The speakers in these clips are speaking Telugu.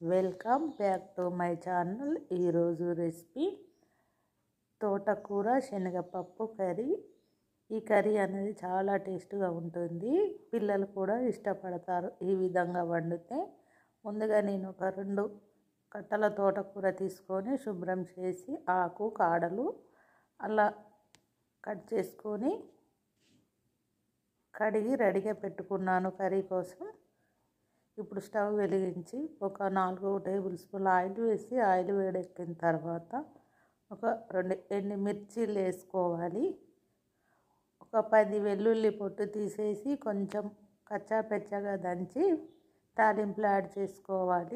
welcome back to my channel ఈరోజు రెసిపీ తోటకూర శనగపప్పు కర్రీ ఈ కర్రీ అనేది చాలా టేస్ట్గా ఉంటుంది పిల్లలు కూడా ఇష్టపడతారు ఈ విధంగా వండితే ముందుగా నేను ఒక రెండు కట్టల తోటకూర తీసుకొని శుభ్రం చేసి ఆకు కాడలు అలా కట్ చేసుకొని కడిగి రెడీగా పెట్టుకున్నాను కర్రీ కోసం ఇప్పుడు స్టవ్ వెలిగించి ఒక నాలుగు టేబుల్ స్పూన్ ఆయిల్ వేసి ఆయిల్ వేడెక్కిన తర్వాత ఒక రెండు ఎండు మిర్చీలు వేసుకోవాలి ఒక పది వెల్లుల్లి పొట్టు తీసేసి కొంచెం కచ్చా పెచ్చగా దంచి తాలింపులు యాడ్ చేసుకోవాలి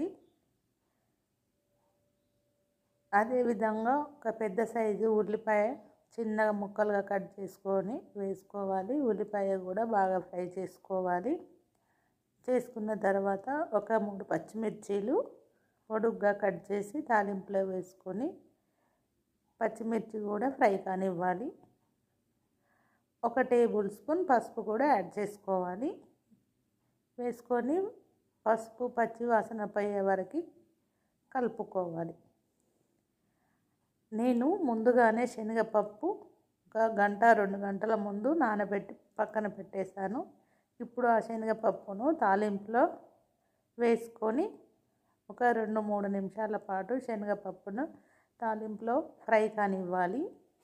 అదేవిధంగా ఒక పెద్ద సైజు ఉల్లిపాయ చిన్నగా ముక్కలుగా కట్ చేసుకొని వేసుకోవాలి ఉల్లిపాయ కూడా బాగా ఫ్రై చేసుకోవాలి చేసుకున్న తర్వాత ఒక మూడు పచ్చిమిర్చీలు పొడుగ్గా కట్ చేసి తాలింపులో వేసుకొని పచ్చిమిర్చి కూడా ఫ్రై కానివ్వాలి ఒక టేబుల్ స్పూన్ పసుపు కూడా యాడ్ చేసుకోవాలి వేసుకొని పసుపు పచ్చి వాసన పోయే వరకు కలుపుకోవాలి నేను ముందుగానే శనగపప్పు ఒక గంట రెండు గంటల ముందు నానబెట్టి పక్కన పెట్టేశాను ఇప్పుడు ఆ శనగపప్పును తాలింపులో వేసుకొని ఒక రెండు మూడు నిమిషాల పాటు శనగపప్పును తాలింపులో ఫ్రై కానివ్వాలి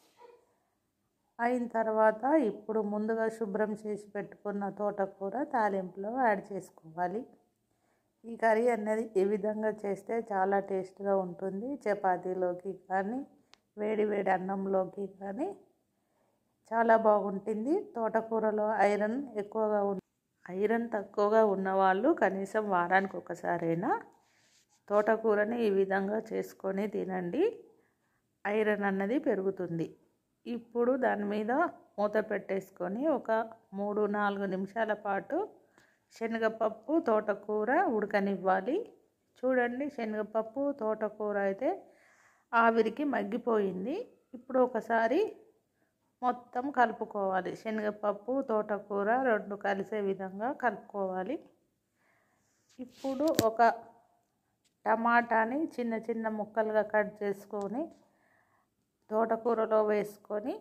అయిన తర్వాత ఇప్పుడు ముందుగా శుభ్రం చేసి పెట్టుకున్న తోటకూర తాలింపులో యాడ్ చేసుకోవాలి ఈ కర్రీ అనేది ఈ విధంగా చేస్తే చాలా టేస్ట్గా ఉంటుంది చపాతీలోకి కానీ వేడి వేడి అన్నంలోకి కానీ చాలా బాగుంటుంది తోటకూరలో ఐరన్ ఎక్కువగా ఉంది ఐరన్ తక్కువగా ఉన్నవాళ్ళు కనీసం వారానికి ఒకసారైనా తోటకూరని ఈ విధంగా చేసుకొని తినండి ఐరన్ అన్నది పెరుగుతుంది ఇప్పుడు దాని మీద మూత పెట్టేసుకొని ఒక మూడు నాలుగు నిమిషాల పాటు శనగపప్పు తోటకూర ఉడకనివ్వాలి చూడండి శనగపప్పు తోటకూర అయితే ఆవిరికి మగ్గిపోయింది ఇప్పుడు ఒకసారి మొత్తం కలుపుకోవాలి శనగపప్పు తోటకూర రెండు కలిసే విధంగా కలుపుకోవాలి ఇప్పుడు ఒక టమాటాని చిన్న చిన్న ముక్కలుగా కట్ చేసుకొని తోటకూరలో వేసుకొని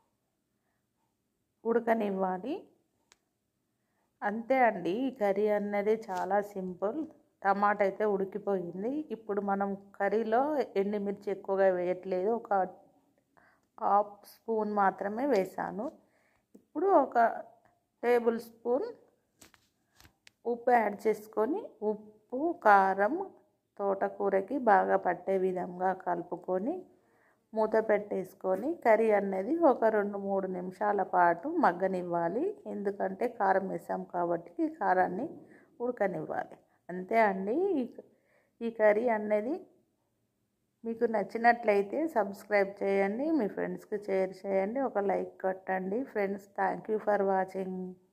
ఉడకనివ్వాలి అంతే అండి ఈ కర్రీ అన్నది చాలా సింపుల్ టమాటా అయితే ఉడికిపోయింది ఇప్పుడు మనం కర్రీలో ఎండుమిర్చి ఎక్కువగా వేయట్లేదు ఒక హాఫ్ స్పూన్ మాత్రమే వేసాను ఇప్పుడు ఒక టేబుల్ స్పూన్ ఉప్పు యాడ్ చేసుకొని ఉప్పు కారం తోటకూరకి బాగా పట్టే విధంగా కలుపుకొని మూత పెట్టేసుకొని కర్రీ అనేది ఒక రెండు మూడు నిమిషాల పాటు మగ్గనివ్వాలి ఎందుకంటే కారం వేసాం కాబట్టి కారాన్ని ఉడకనివ్వాలి అంతే అండి ఈ కర్రీ అనేది మీకు నచ్చినట్లయితే సబ్స్క్రైబ్ చేయండి మీ ఫ్రెండ్స్కి షేర్ చేయండి ఒక లైక్ కొట్టండి friends thank you for watching